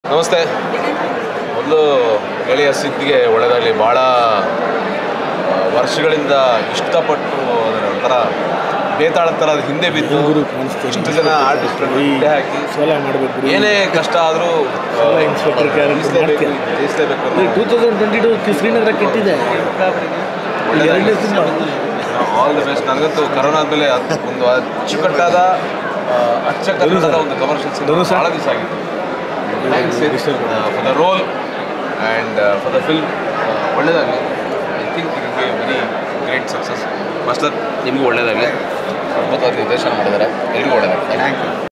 ನಮಸ್ತೆ ಮೊದಲು ಗೆಳೆಯ ಸಿದ್ಧಿಗೆ ಒಳ್ಳೆಯದಾಗಲಿ ಭಾಳ ಆ, ವರ್ಷಗಳಿಂದ ಇಷ್ಟಪಟ್ಟು ಅದರ ಒಂಥರ ಬೇತಾಳ ಥರ ಅದು ಹಿಂದೆ ಬಿದ್ದು ಗುರು ಕಾಣಿಸ್ತೀನಿ. ಇಷ್ಟು ಜನ ಆರ್ಟಿಸ್ಟ್ಗಳು ಹಿಂದೆ ಹಾಕಿ ಸೋಲ ಮಾಡಬೇಕು ಏನೇ ಕಷ್ಟ ಆದರೂ ಎಲ್ಲ inspector character ಮಾಡ್ತೀಯ. ಜಯಿಸಲೇಬೇಕು two thousand twenty two Srinagar ಕೆಟ್ಟಿದೆ ಎರಡನೇ ಸಿನಿಮಾ ಆಲ್ ದಿ ಬೆಸ್ಟ್ ನನಗಂತೂ ಕರೋನಾ ಆದಮೇಲೆ ಒಂದು ಅಚ್ಚುಕಟ್ಟಾದ ಆ, ಅಚ್ಚುಕಟ್ಟಾದ ಒಂದು ಕಮರ್ಷಿಯಲ್ ಸಿನಿಮಾ ಧನುಷ? ಭಾಳ ದಿವಸ ಆಗಿತ್ತು thanks for the role and for the film ಒಳ್ಳೆಯದಾಗಲಿ I think it be very great success master ನಿಮಗೂ ಒಳ್ಳೆಯದಾಗಲಿ ಅದ್ಭುತವಾದ ನಿರ್ದೇಶನ ಮಾಡಿದ್ದಾರೆ ಎಲ್ರಿಗೂ ಒಳ್ಳೆಯದಾಗಲಿ ಥ್ಯಾಂಕ್ ಯು